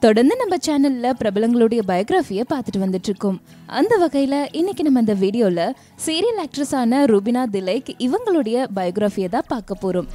தொடர்ந்து நம்ம சேனல்ல பிரபலங்களுடைய பயோகிராஃபியை பார்த்துட்டு வந்துட்டு இருக்கோம் அந்த வகையில இன்னைக்கு நம்ம இந்த வீடியோல சீரியல் ஆக்ட்ரஸான ரூபினா திலைக் இவங்களுடைய பயோகிராஃபியை தான் பார்க்க போறோம்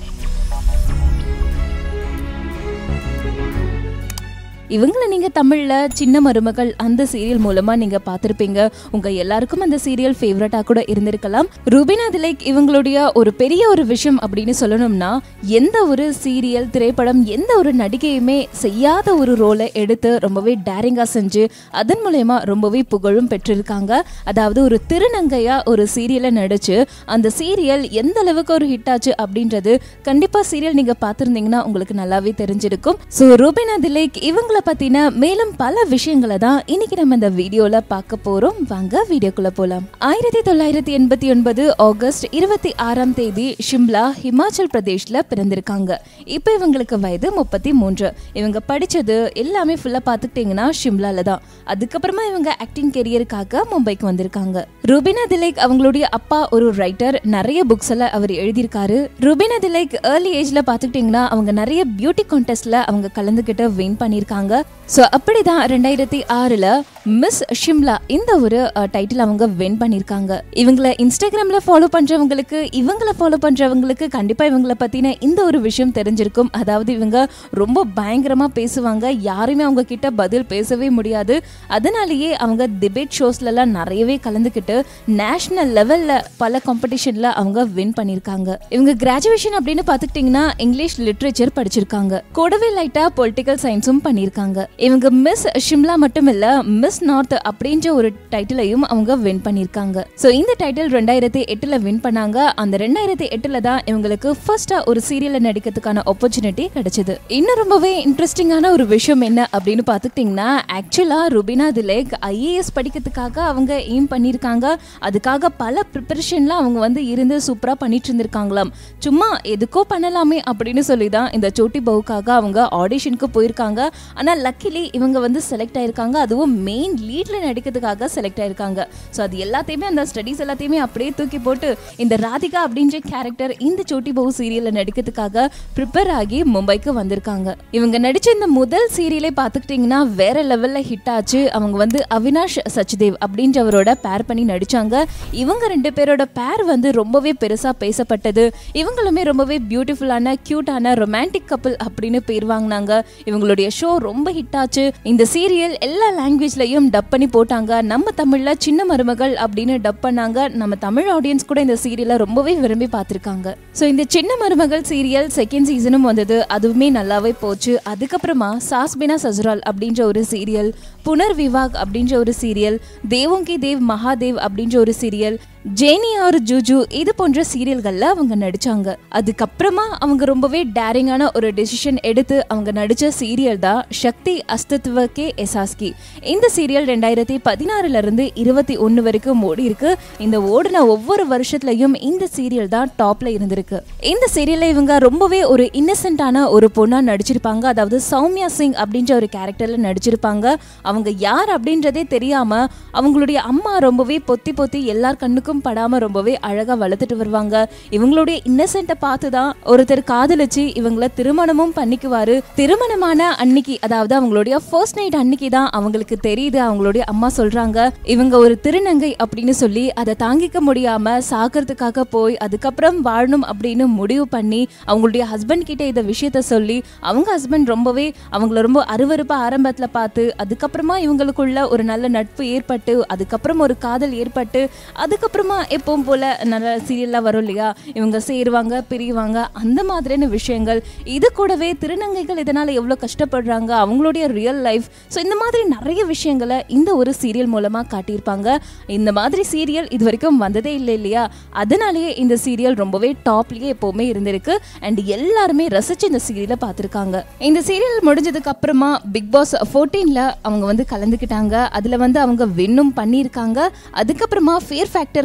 இவங்கள நீங்க தமிழ்ல சின்ன மருமகள் அந்த சீரியல் மூலமா நீங்க பார்த்திருப்பீங்க உங்க எல்லாருக்கும் அந்த சீரியல் ஃபேவரட்டா கூட இருந்திருக்கலாம் ரூபினா திலைக் இவங்களுடைய ஒரு பெரிய ஒரு விஷயம் அப்படின்னு சொல்லணும்னா எந்த ஒரு சீரியல் திரைப்படம் எந்த ஒரு நடிகையுமே செய்யாத ஒரு ரோலை எடுத்து ரொம்பவே டேரிங்கா செஞ்சு அதன் மூலயமா ரொம்பவே புகழும் பெற்றிருக்காங்க அதாவது ஒரு திருநங்கையா ஒரு சீரியலை நடிச்சு அந்த சீரியல் எந்த அளவுக்கு ஒரு ஹிட் ஆச்சு அப்படின்றது கண்டிப்பா சீரியல் நீங்க பார்த்திருந்தீங்கன்னா உங்களுக்கு நல்லாவே தெரிஞ்சிருக்கும் ஸோ ரூபினா திலேக் இவங்கள பத்தின மேலும் பல விஷயங்களை தான் இன்னைக்கு நம்ம இந்த வீடியோல பார்க்க போறோம் வாங்க வீடியோக்குள்ள போலாம் ஆயிரத்தி தொள்ளாயிரத்தி எண்பத்தி ஒன்பது ஆகஸ்ட் இருபத்தி ஆறாம் தேதி ஷிம்லா ஹிமாச்சல் பிரதேஷ்ல பிறந்திருக்காங்க இப்போ இவங்களுக்கு வயது முப்பத்தி மூன்று இவங்க படிச்சது எல்லாமே ஃபுல்லா பார்த்துக்கிட்டிங்கன்னா ஷிம்லால தான் அதுக்கப்புறமா இவங்க ஆக்டிங் கெரியருக்காக மும்பைக்கு வந்திருக்காங்க ரூபினா திலேக் அவங்களுடைய அப்பா ஒரு ரைட்டர் நிறைய புக்ஸ் எல்லாம் அவர் எழுதியிருக்காரு ரூபினா திலேக் ஏர்லி ஏஜ்ல பாத்துக்கிட்டீங்கன்னா அவங்க நிறைய பியூட்டி கான்டெஸ்ட்ல அவங்க கலந்துகிட்டு வின் பண்ணியிருக்காங்க ஸோ அப்படிதான் ரெண்டாயிரத்தி ஆறுல மிஸ் ஷிம்லா இந்த ஒரு டைட்டில் அவங்க வின் பண்ணியிருக்காங்க இவங்கள இன்ஸ்டாகிராம்ல ஃபாலோ பண்றவங்களுக்கு இவங்கள ஃபாலோ பண்றவங்களுக்கு கண்டிப்பா இவங்கள பத்தின இந்த ஒரு விஷயம் தெரிஞ்சிருக்கும் அதாவது இவங்க ரொம்ப பயங்கரமா பேசுவாங்க யாருமே அவங்க கிட்ட பதில் பேசவே முடியாது அதனாலேயே அவங்க டிபேட் ஷோஸ்லலாம் நிறையவே கலந்துக்கிட்டு நேஷனல் லெவல்ல பல காம்படிஷன்ல அவங்க வின் பண்ணியிருக்காங்க இவங்க கிராஜுவேஷன் அப்படின்னு பார்த்துக்கிட்டிங்கன்னா இங்கிலீஷ் லிட்ரேச்சர் படிச்சிருக்காங்க கூடவே லைட்டா பொலிட்டிக்கல் சயின்ஸும் பண்ணியிருக்காங்க இவங்க மிஸ் ஷிம்லா மட்டும் இல்ல மிஸ் நார்த் அப்படின்ற ஒரு டைட்டிலையும் அவங்க வின் பண்ணியிருக்காங்க ஸோ இந்த டைட்டில் ரெண்டாயிரத்தி எட்டுல வின் பண்ணாங்க அந்த ரெண்டாயிரத்தி எட்டுல தான் இவங்களுக்கு ஃபர்ஸ்டா ஒரு சீரியல்ல நடிக்கிறதுக்கான ஆப்பர்ச்சுனிட்டி கிடைச்சது இன்னும் ரொம்பவே இன்ட்ரெஸ்டிங்கான ஒரு விஷயம் என்ன அப்படின்னு பார்த்துக்கிட்டிங்கன்னா ஆக்சுவலா ருபினா திலேக் ஐஏஎஸ் படிக்கிறதுக்காக அவங்க எய்ம் பண்ணியிருக்காங்க அதுக்காக பல ப்ரிப்பரேஷன்லாம் அவங்க வந்து இருந்து சூப்பரா பண்ணிட்டு இருந்திருக்காங்களாம் சும்மா எதுக்கோ பண்ணலாமே அப்படின்னு சொல்லி தான் இந்த சோட்டி பவுக்காக அவங்க ஆடிஷனுக்கு போயிருக்காங்க ஆனா லக்கிலி இவங்க வந்து செலக்ட் ஆயிருக்காங்க அதுவும் மெயின் லீட்ல நடிக்கிறதுக்காக செலக்ட் ஆயிருக்காங்க ஸோ அது எல்லாத்தையுமே அந்த ஸ்டடீஸ் எல்லாத்தையுமே அப்படியே தூக்கி போட்டு இந்த ராதிகா அப்படின்ற கேரக்டர் இந்த சோட்டி பவு சீரியல்ல நடிக்கிறதுக்காக ப்ரிப்பேர் ஆகி மும்பைக்கு வந்திருக்காங்க இவங்க நடிச்ச இந்த முதல் சீரியலே பார்த்துக்கிட்டிங்கன்னா வேற லெவல்ல ஹிட் ஆச்சு அவங்க வந்து அவினாஷ் சச்தேவ் அப்படின்றவரோட பேர் பண்ணி நடிச்சாங்க இவங்க ரெண்டு பேரோட பேர் வந்து ரொம்பவே பெருசா பேசப்பட்டது இவங்களுமே ரொம்பவே பியூட்டிஃபுல்லான கியூட்டான ரொமான்டிக் கப்பல் அப்படின்னு பேர் வாங்கினாங்க இவங்களுடைய ஷோ ரொம்ப ஹிட் ஆச்சு இந்த சீரியல் எல்லா லாங்குவேஜ்லயும் டப் பண்ணி போட்டாங்க நம்ம தமிழ்ல சின்ன மருமகள் அப்படின்னு டப் பண்ணாங்க நம்ம தமிழ் ஆடியன்ஸ் கூட இந்த சீரியலை ரொம்பவே விரும்பி பார்த்திருக்காங்க ஸோ இந்த சின்ன மருமகள் சீரியல் செகண்ட் சீசனும் வந்தது அதுவுமே நல்லாவே போச்சு அதுக்கப்புறமா சாஸ்பினா சசுரால் அப்படின்ற ஒரு சீரியல் புனர் விவாக் அப்படின்ற ஒரு சீரியல் தேவோங்கி தேவ் மகாதேவ் அப்படின்ற ஒரு சீரியல் ஜேனி ஆர் ஜூஜு இது போன்ற சீரியல்கள்ல அவங்க நடிச்சாங்க அதுக்கப்புறமா அவங்க ரொம்பவே டேரிங்கான ஒரு டெசிஷன் எடுத்து அவங்க நடிச்ச சீரியல் தான் சக்தி அஸ்தித்வ கே எசாஸ்கி இந்த சீரியல் ரெண்டாயிரத்தி பதினாறுல இருந்து இருபத்தி ஒன்னு வரைக்கும் ஓடி இருக்கு இந்த ஓடின ஒவ்வொரு வருஷத்துலயும் இந்த சீரியல் தான் டாப்ல இருந்திருக்கு இந்த சீரியல்ல இவங்க ரொம்பவே ஒரு இன்னசென்ட்டான ஒரு பொண்ணா நடிச்சிருப்பாங்க அதாவது சௌமியா சிங் அப்படின்ற ஒரு கேரக்டர்ல நடிச்சிருப்பாங்க அவங்க யார் அப்படின்றதே தெரியாம அவங்களுடைய அம்மா ரொம்பவே பொத்தி பொத்தி எல்லார் கண்ணுக்கும் படாம ரொம்பவே அழகா வளர்த்துட்டு வருவாங்க இவங்களுடைய இன்னசென்ட்டை பார்த்து தான் ஒருத்தர் காதலிச்சு இவங்கள திருமணமும் பண்ணிக்குவாரு திருமணமான அன்னைக்கு அதாவது அவங்களுடைய ஃபர்ஸ்ட் நைட் அன்னைக்கு தான் அவங்களுக்கு தெரியுது அவங்களுடைய அம்மா சொல்றாங்க இவங்க ஒரு திருநங்கை அப்படின்னு சொல்லி அதை தாங்கிக்க முடியாம சாகிறதுக்காக போய் அதுக்கப்புறம் வாழணும் அப்படின்னு முடிவு பண்ணி அவங்களுடைய ஹஸ்பண்ட் கிட்ட இந்த விஷயத்த சொல்லி அவங்க ஹஸ்பண்ட் ரொம்பவே அவங்கள ரொம்ப அருவருப்பா ஆரம்பத்துல பார்த்து அதுக்கப்புறமா இவங்களுக்குள்ள ஒரு நல்ல நட்பு ஏற்பட்டு அதுக்கப்புறம் ஒரு காதல் ஏற்பட்டு அதுக்கப்புறமா எப்பவும் போல நல்ல சீரியல்லாம் வரும் இல்லையா இவங்க சேருவாங்க பிரிவாங்க அந்த மாதிரியான விஷயங்கள் இது கூடவே திருநங்கைகள் இதனால எவ்வளோ கஷ்டப்படுறாங்க அவங்களுடைய ரியல் லைஃப் ஸோ இந்த மாதிரி நிறைய விஷயங்களை இந்த ஒரு சீரியல் மூலமா காட்டியிருப்பாங்க இந்த மாதிரி சீரியல் இது வரைக்கும் வந்ததே இல்லை இல்லையா அதனாலேயே இந்த சீரியல் ரொம்பவே டாப்லயே எப்பவுமே இருந்திருக்கு அண்ட் எல்லாருமே ரசிச்சு இந்த சீரியலை பார்த்துருக்காங்க இந்த சீரியல் முடிஞ்சதுக்கு அப்புறமா பிக் பாஸ் ஃபோர்டீன்ல அவங்க வந்து கலந்துக்கிட்டாங்க அதுல வந்து அவங்க வின்னும் பண்ணியிருக்காங்க அதுக்கப்புறமா ஃபேர் ஃபேக்டர்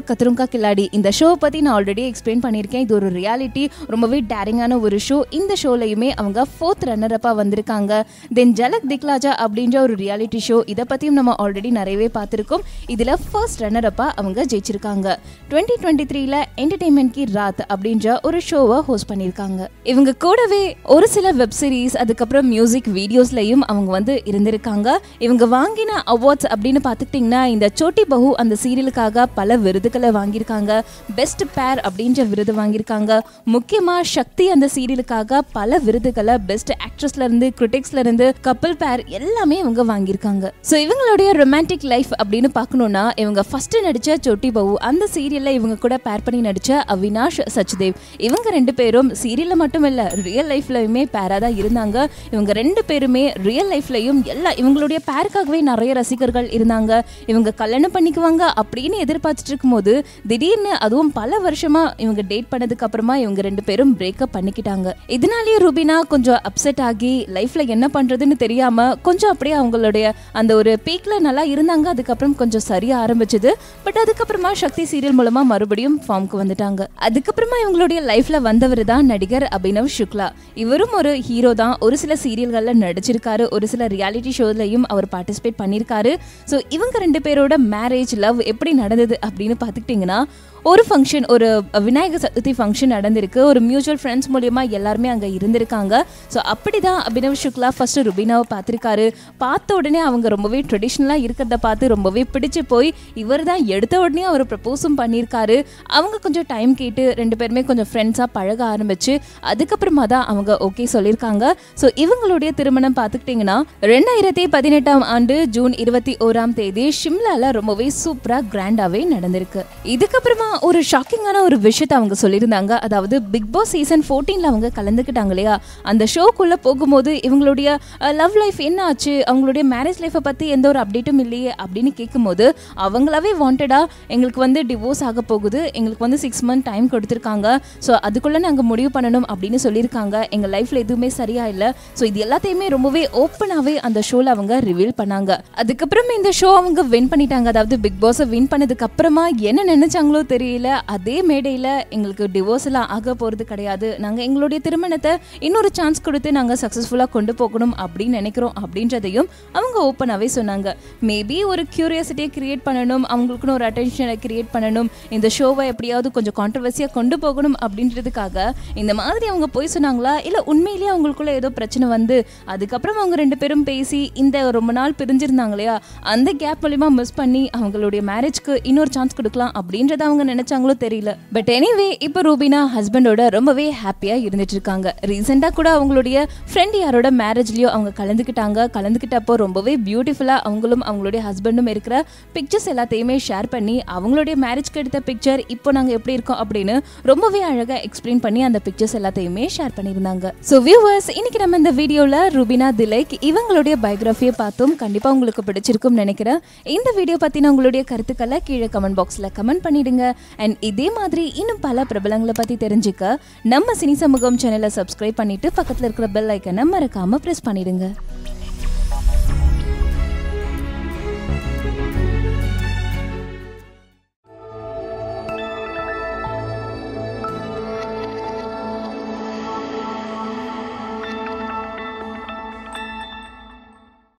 கத்ருங்கா கில்லாடி இந்த ஷோ பத்தி நான் ஆல்ரெடி எக்ஸ்பிளைன் பண்ணியிருக்கேன் இது ஒரு ரியாலிட்டி ரொம்பவே டேரிங்கான ஒரு ஷோ இந்த ஷோலையுமே அவங்க ஃபோர்த் ரன்னர் அப்பா வந்திருக்காங்க தென் ஜலக் திக்லாஜா அப்படின்ற ஒரு ரியாலிட்டி ஷோ இதை பத்தியும் நம்ம ஆல்ரெடி நிறையவே பார்த்துருக்கோம் இதுல ஃபர்ஸ்ட் ரன்னர் அப்பா அவங்க ஜெயிச்சிருக்காங்க டுவெண்ட்டி டுவெண்ட்டி த்ரீல என்டர்டைன்மெண்ட் கி ராத் அப்படின்ற ஒரு ஷோவை ஹோஸ்ட் பண்ணியிருக்காங்க இவங்க கூடவே ஒரு சில வெப் சீரிஸ் அதுக்கப்புறம் மியூசிக் வீடியோஸ்லயும் அவங்க வந்து இருந்திருக்காங்க இவங்க வாங்கின அவார்ட்ஸ் அப்படின்னு பார்த்துக்கிட்டிங்கன்னா இந்த சோட்டி பஹு அந்த சீரியலுக்காக பல விருதுகளை வாங்கியிருக்காங்க பெஸ்ட் பேர் அப்படின்ற விருது வாங்கியிருக்காங்க முக்கியமா சக்தி அந்த சீரியலுக்காக பல விருதுகளை பெஸ்ட் ஆக்ட்ரஸ்ல இருந்து கிரிட்டிக்ஸ்ல இருந்து கப்பல் பேர் எல்லாமே இவங்க வாங்கியிருக்காங்க ஸோ இவங்களுடைய ரொமான்டிக் லைஃப் அப்படின்னு பார்க்கணும்னா இவங்க ஃபர்ஸ்ட் நடிச்ச சோட்டி பஹு அந்த சீரியல்ல இவங்க கூட பேர் பண்ணி நடிச்ச அவினாஷ் சச்தேவ் இவங்க ரெண்டு பேரும் சீரியல்ல மட்டும் இல்ல ரியல் லைஃப்லயுமே பேரா தான் இருந்தாங்க இவங்க ரெண்டு பேருமே ரியல் லைஃப்லயும் எல்லா இவங்களுடைய பேருக்காகவே நிறைய ரசிகர்கள் இருந்தாங்க இவங்க கல்யாணம் பண்ணிக்குவாங்க அப்படின்னு எதிர்பார்த்துட்டு இருக்கும்போது திடீர்னு அதுவும் பல வருஷமா இவங்க டேட் பண்ணதுக்கு அப்புறமா இவங்க ரெண்டு பேரும் பிரேக்கப் பண்ணிக்கிட்டாங்க இதனாலேயே ரூபினா கொஞ்சம் அப்செட் ஆகி லைஃப்ல என்ன பண்றதுன்னு தெரியாம கொஞ்சம் அப்படியே அவங்களுடைய அந்த ஒரு பீக்ல நல்லா இருந்தாங்க அதுக்கப்புறம் கொஞ்சம் சரியா ஆரம்பிச்சது பட் அதுக்கப்புறமா சக்தி சீரியல் மூலமா மறுபடியும் ஃபார்முக்கு வந்துட்டாங்க அதுக்கப்புறமா இவங்களுடைய லைஃப்ல வந்தவர் தான் நடிகர் அபினவ் சுக்லா இவரும் ஒரு ஹீரோ தான் ஒரு சில சீரியல்கள்ல நடிச்சிருக்காரு ஒரு சில ரியாலிட்டி ஷோலையும் அவர் பார்ட்டிசிபேட் பண்ணியிருக்காரு ஸோ இவங்க ரெண்டு பேரோட மேரேஜ் லவ் எப்படி நடந்தது அப்படின்னு பார்த்துக்கிட்டிங்கன்னா ஒரு ஃபங்க்ஷன் ஒரு விநாயகர் சதுர்த்தி ஃபங்க்ஷன் நடந்திருக்கு ஒரு மியூச்சுவல் ஃப்ரெண்ட்ஸ் மூலியமா எல்லாருமே அங்கே இருந்திருக்காங்க ஸோ அப்படி தான் அபினவ் சுக்லா ஃபர்ஸ்ட் ருபீனாவை பார்த்துருக்காரு பார்த்த உடனே அவங்க ரொம்பவே ட்ரெடிஷ்னலாக இருக்கிறத பார்த்து ரொம்பவே பிடிச்சு போய் இவர் தான் எடுத்த உடனே அவர் ப்ரப்போஸும் பண்ணியிருக்காரு அவங்க கொஞ்சம் டைம் கேட்டு ரெண்டு பேருமே கொஞ்சம் ஃப்ரெண்ட்ஸாக பழக ஆரம்பிச்சு அதுக்கப்புறமா தான் அவங்க ஓகே சொல்லியிருக்காங்க ஸோ இவங்களுடைய திருமணம் பார்த்துக்கிட்டிங்கன்னா ரெண்டாயிரத்தி பதினெட்டாம் ஆண்டு ஜூன் இருபத்தி ஓராம் தேதி ஷிம்லால ரொம்பவே சூப்பராக கிராண்டாகவே நடந்திருக்கு இதுக்கப்புறமா ஒரு ஷாக்கிங்கான ஒரு விஷயத்தை அவங்க சொல்லியிருந்தாங்க அதாவது பிக் பாஸ் சீசன் ஃபோர்டீனில் அவங்க கலந்துக்கிட்டாங்க இல்லையா அந்த ஷோக்குள்ளே போகும்போது இவங்களுடைய லவ் லைஃப் என்ன ஆச்சு அவங்களுடைய மேரேஜ் லைஃப்பை பற்றி எந்த ஒரு அப்டேட்டும் இல்லையே அப்படின்னு கேட்கும்போது அவங்களாவே வாண்டடாக எங்களுக்கு வந்து டிவோர்ஸ் ஆக போகுது எங்களுக்கு வந்து சிக்ஸ் மந்த் டைம் கொடுத்துருக்காங்க ஸோ அதுக்குள்ளே நாங்கள் முடிவு பண்ணணும் அப்படின்னு சொல்லியிருக்காங்க எங்கள் லைஃப்பில் எதுவுமே சரியா இல்லை ஸோ இது எல்லாத்தையுமே ரொம்பவே ஓப்பனாகவே அந்த ஷோவில் அவங்க ரிவீல் பண்ணாங்க அதுக்கப்புறம் இந்த ஷோ அவங்க வின் பண்ணிட்டாங்க அதாவது பிக் பாஸை வின் பண்ணதுக்கு அப்புறமா என்ன நினைச்சாங்களோ தெரியல அதே மேடையில் எங்களுக்கு டிவோர்ஸ் எல்லாம் ஆக போகிறது கிடையாது நாங்கள் எங்களுடைய திருமணத்தை இன்னொரு சான்ஸ் கொடுத்து நாங்கள் சக்ஸஸ்ஃபுல்லாக கொண்டு போகணும் அப்படின்னு நினைக்கிறோம் அப்படின்றதையும் அவங்க ஓப்பனாகவே சொன்னாங்க மேபி ஒரு கியூரியாசிட்டியை கிரியேட் பண்ணணும் அவங்களுக்குன்னு ஒரு அட்டென்ஷனை கிரியேட் பண்ணணும் இந்த ஷோவை எப்படியாவது கொஞ்சம் கான்ட்ரவர்சியாக கொண்டு போகணும் அப்படின்றதுக்காக இந்த மாதிரி அவங்க போய் சொன்னாங்களா இல்லை உண்மையிலேயே அவங்களுக்குள்ள ஏதோ பிரச்சனை வந்து அதுக்கப்புறம் அவங்க ரெண்டு பேரும் பேசி இந்த ரொம்ப நாள் பிரிஞ்சிருந்தாங்க இல்லையா அந்த கேப் மூலிமா மிஸ் பண்ணி அவங்களுடைய மேரேஜ்க்கு இன்னொரு சான்ஸ் கொடுக்கலாம் அப்படின்றத அவங்க நினைச்சாங்களோ தெரியல பட் எனிவே இப்போ ரூபினா ஹஸ்பண்டோட ரொம்பவே ஹாப்பியா இருந்துட்டு இருக்காங்க ரீசெண்டா கூட அவங்களுடைய ஃப்ரெண்ட் யாரோட மேரேஜ்லயோ அவங்க கலந்துக்கிட்டாங்க கலந்துக்கிட்டப்போ ரொம்பவே பியூட்டிஃபுல்லா அவங்களும் அவங்களுடைய ஹஸ்பண்டும் இருக்கிற பிக்சர்ஸ் எல்லாத்தையுமே ஷேர் பண்ணி அவங்களுடைய மேரேஜ்க்கு எடுத்த பிக்சர் இப்போ நாங்க எப்படி இருக்கோம் அப்படின்னு ரொம்பவே அழகா எக்ஸ்பிளைன் பண்ணி அந்த பிக்சர்ஸ் எல்லாத்தையுமே ஷேர் பண்ணியிருந்தாங்க ஸோ வியூவர்ஸ் இன்னைக்கு நம்ம இந்த வீடியோல ருபினா திலைக் இவங்களுடைய பயோகிராஃபியை பார்த்தோம் கண்டிப்பா உங்களுக்கு பிடிச்சிருக்கும் நினைக்கிறேன் இந்த வீடியோ பத்தின உங்களுடைய கருத்துக்களை கீழே கமெண்ட் பாக்ஸ்ல கமெண்ட் பண்ணிடுங்க அண்ட் இதே மாதிரி இன்னும் பல பிரபலங்களை பத்தி தெரிஞ்சுக்க நம்ம சினி சமூகம் சேனலை சப்ஸ்கிரைப் பண்ணிட்டு பக்கத்துல இருக்கிற பெல் ஐக்கனை மறக்காம பிரஸ் பண்ணிடுங்க